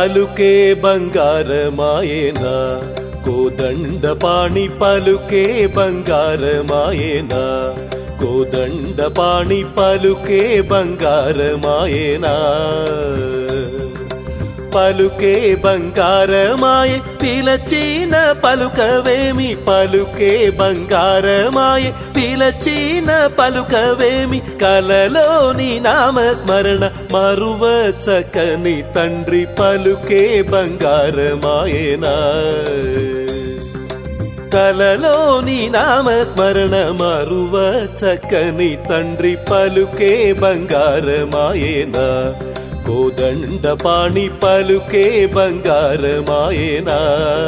పలుకే బంగారమాయేనా కోదండపాణి పలుకే బంగారమాయేనా కోదండపాణి పలుకే బంగారమాయేనా పలుకే బంగారమాయ పిలచిన పలుకవేమి పలుకే బంగారమాయ పిలచిన పలుకవేమి కలలోని నామస్మరణ మరువ చకని తండ్రి పలుకే బంగారమాయనా కలలోని నామస్మరణ మరువ చక్కని తండ్రి పలుకే బంగారమాయేనా కోదండపాణి పలుకే బంగారమాయేనా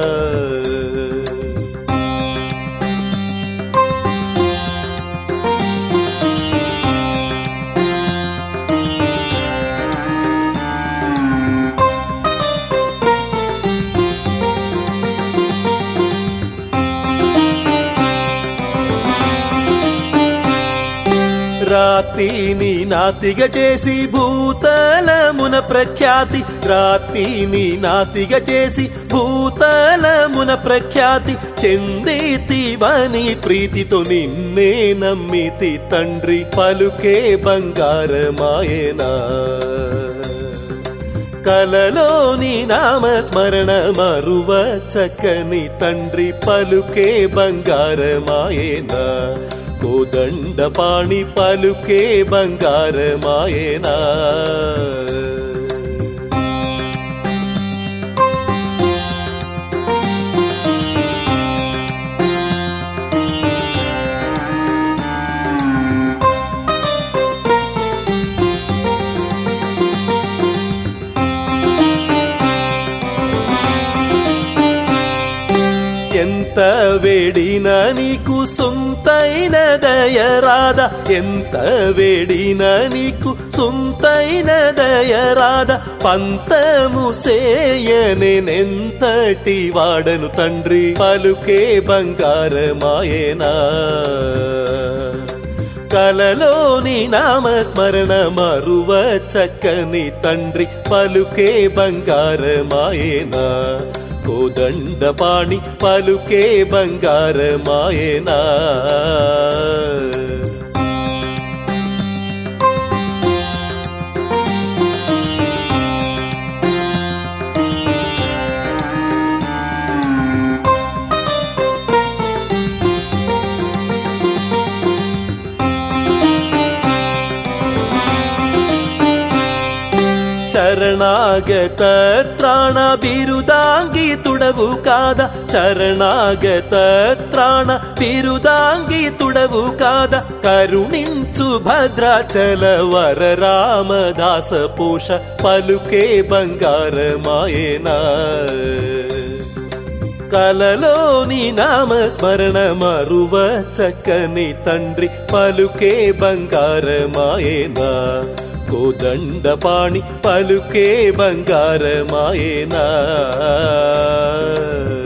రాతిని నాతిగ చేసి భూతలమున ప్రఖ్యాతి రాతిని నాతిగ చేసి భూతలమున ప్రఖ్యాతి చెందేతివని ప్రీతితో నిన్నే నమ్మితి తండ్రి పలుకే బంగారమాయనా కలలోని నామస్మరణ మరువ చక్కని తండ్రి పలుకే బంగారమాయేనా కోదండపాణి పలుకే బంగారమాయేనా ఎంత వేడిన నీకు సొంతైన దయరాద ఎంత వేడిన నీకు సొంతైన దయరాద పంతము సేయనెంతటి వాడను తండ్రి పలుకే బంగారమాయేనా కలలోని నామస్మరణ మరువ చక్కని తండ్రి పలుకే బంగారమాయేనా కోదండపాణి పలుకే బంగారమాయేనా శరణాగత త్రాణ బిరుదాంగి తుడవు కాద శరణాగత త్రాణ బిరుదాంగి తుడవు కాద కరుణించు భద్రాచల వర రామదాస పోష పలుకే బంగారమాయేనా కలలోని నామస్మరణ మరువ చక్కని తండ్రి పలుకే బంగారమాయేనా కోదండపాణి పలుకే బంగారమాయేనా